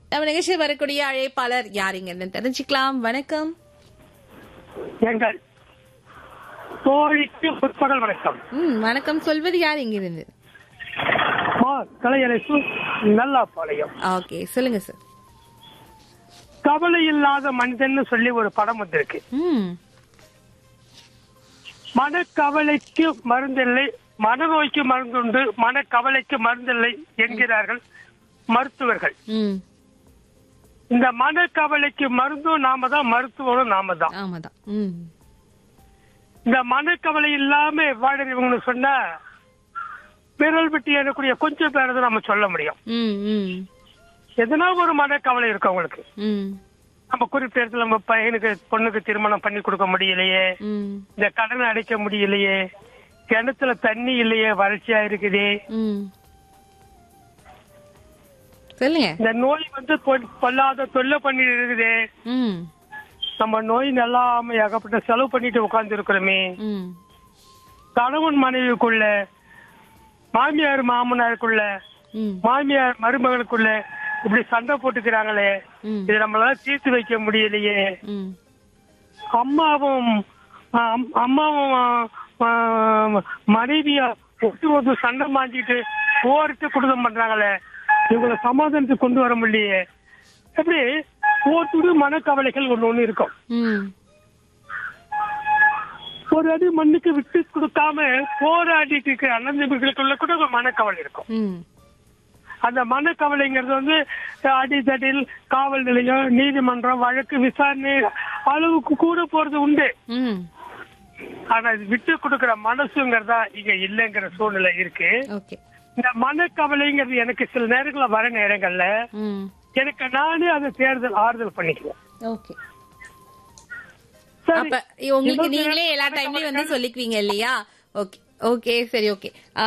நம்ம நிகழ்ச்சியில் வரக்கூடிய அழைப்பாளர் யாருங்கன்னு தெரிஞ்சுக்கலாம் வணக்கம் எங்கள் தோழிக்கு முற்பகல் வணக்கம் ம் வணக்கம் சொல்வது யார் இங்கிருந்து மா கலையரசு நல்லா பாளையம் ஓகே சொல்லுங்க சார் கவலை இல்லாத மனிதன் சொல்லி ஒரு படம் வந்திருக்கு ம் மனக்கவலைக்கு மருந்தில்லை மனநோய்க்கு மருந்துண்டு மனக்கவலைக்கு மருந்தில்லை என்கிறார்கள் மருத்துவர்கள் ம் இந்த மனக்கவலைக்கு மருந்தும் நாம தான் மருத்துவரும் நாம தான் ஆமாதான் ம் இந்த மனக்கவலை இல்லாம வாழறவங்கன்னு சொன்னா விரல் விட்டு எண்ணக்கூடிய கொஞ்சம் பேரை தான் நம்ம சொல்ல முடியும் ம் ம் எதனா ஒரு மனக்கவலை இருக்கு அவங்களுக்கு ம் நம்ம குறிப்பிட்ட இடத்துல நம்ம பையனுக்கு பொண்ணுக்கு திருமணம் பண்ணி கொடுக்க முடியலையே ம் இந்த கடனை அடைக்க முடியலையே கிணத்துல தண்ணி இல்லையே வறட்சியா இருக்குது ம் சொல்லுங்க இந்த நோய் வந்து பொ- பொல்லாத தொல்லை பண்ணி இருக்குது ம் நம்ம நோய் நல்லாம ஏகப்பட்ட செலவு பண்ணிட்டு உட்கார்ந்து இருக்கிறோமே ம் கணவன் மனைவிக்குள்ள மாமியார் மாமனாருக்குள்ள ம் மாமியார் மருமகளுக்குள்ள இப்படி சண்டை போட்டுக்கிறாங்களே ம் இது நம்மளால தீர்த்து வைக்க முடியலையே ம் அம்மாவும் ஆ, அம்- அம்மாவும் ஆ, ஆ, மனைவியா ஒட்டு ஒட்டு சண்டை மாஞ்சிட்டு போருக்கு குடும்பம் பண்றாங்களே இவங்களை சமாதானத்துக்கு கொண்டு வர முடியலையே எப்படி ஒவ்வொருத்தரு மனக்கவலைகள் ஒண்ணு ஒண்ணு இருக்கும் ம் ஒரு அடி மண்ணுக்கு விட்டு கொடுக்காம போராடிட்டு இருக்கிற அண்ணந்தம்பிகளுக்குள்ள கூட ஒரு மனக்கவலை இருக்கும் ம் அந்த மனக்கவலைங்கிறது வந்து அடித்தடில் காவல் நிலையம் நீதிமன்றம் வழக்கு விசாரணை அளவுக்கு கூட போறது உண்டு ம் ஆனா இது விட்டு கொடுக்கிற மனசுங்கிறதா இங்க இல்லைங்கிற சூழ்நிலை இருக்கு ஓகே இந்த மனக்கவலைங்கிறது எனக்கு சில நேரங்கள்ல வர நேரங்கள்ல ம் எனக்கு நானே அதை தேர்தல் ஆறுதல் பண்ணிக்குவேன் ஓகே சரி அப்ப உங்களுக்கு இன்னொரு நீங்களே எல்லா டைம்லயும் வந்து சொல்லிக்குவீங்க இல்லையா ஓகே ஓகே சரி ஓகே